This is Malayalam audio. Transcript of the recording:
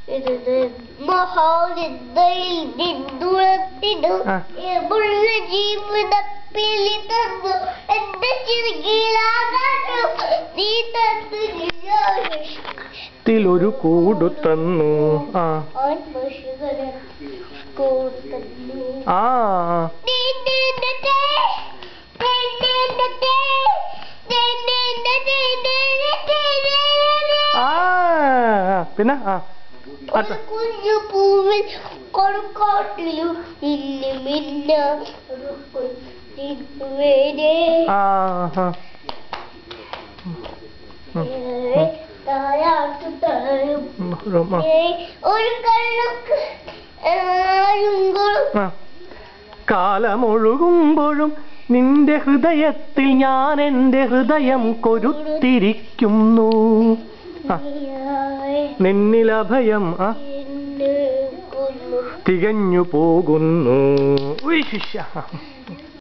മഹാനിന്ദയിൽ നിന്നുറത്തിനു ആ. മുള്ള ജീവിത പിളി തന്നു എന്റെ ചിറകിലാകാനും നീ തന്നു ത്തിലൊരു കൂടു തന്നു ആ ആത്മശിഖരം കൂട്ടുന്നു ആ ആ പിന്നെ ആ അടുത്ത. കുഞ്ഞു പൂവിൽ കൊടുക്കാട്ടിലും ഇല്ല മിന്ന വേദേ ആ ആ. ഉം. താരാട്ടു തരും ഉം, ഉം, ആ. ഒരു കണ്ണുക്ക് ആരുങ്കളും ആ. കാലമൊഴുകുമ്പോഴും നിന്റെ ഹൃദയത്തിൽ ഞാൻ എൻ്റെ ഹൃദയം കൊരുത്തിരിക്കുന്നു ആ. നിന്നിലഭയം ആ തികഞ്ഞു പോകുന്നു ഉയ് ശിഷ്യ